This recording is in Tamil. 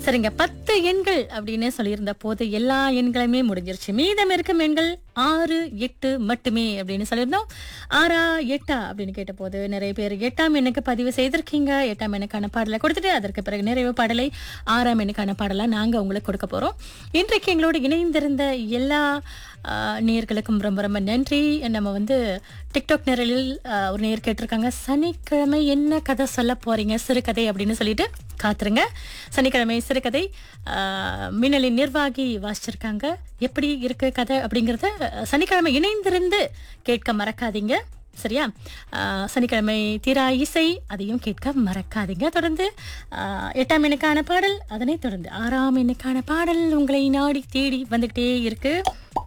சரிங்க பத்து எண்கள் அப்படின்னு சொல்லியிருந்த போது எல்லா எண்களுமே முடிஞ்சிருச்சு மீதம் இருக்கும் எண்கள் ஆறு எட்டு மட்டுமே அப்படின்னு சொல்லியிருந்தோம் ஆறா எட்டா அப்படின்னு கேட்ட போது நிறைய பேர் எட்டாம் எண்ணுக்கு பதிவு செய்திருக்கீங்க எட்டாம் எண்ணுக்கான பாடலை கொடுத்துட்டு அதற்கு பிறகு நிறைவு பாடலை ஆறாம் எண்ணுக்கான பாடலை நாங்க உங்களுக்கு கொடுக்க போறோம் இன்றைக்கு எங்களோடு இணைந்திருந்த எல்லா ஆ, நேயர்களுக்கும் ரொம்ப ரொம்ப நன்றி நம்ம வந்து டிக்டாக் நேரலில் ஆ, ஒரு நேர் கேட்டிருக்காங்க சனிக்கிழமை என்ன கதை சொல்ல போறீங்க சிறுகதை அப்படின்னு சொல்லிட்டு காத்துருங்க சனிக்கிழமை சிறுகதை ஆ, மின்னலின் நிர்வாகி வாசிச்சிருக்காங்க எப்படி இருக்கு கதை அப்படிங்கறத ஆ, சனிக்கிழமை இணைந்திருந்து கேட்க மறக்காதீங்க சரியா ஆ, சனிக்கிழமை தீரா இசை அதையும் கேட்க மறக்காதீங்க தொடர்ந்து ஆ, எட்டாம் எண்ணுக்கான பாடல் அதனைத் தொடர்ந்து ஆறாம் எண்ணுக்கான பாடல் உங்களை நாடி தேடி வந்துகிட்டே இருக்கு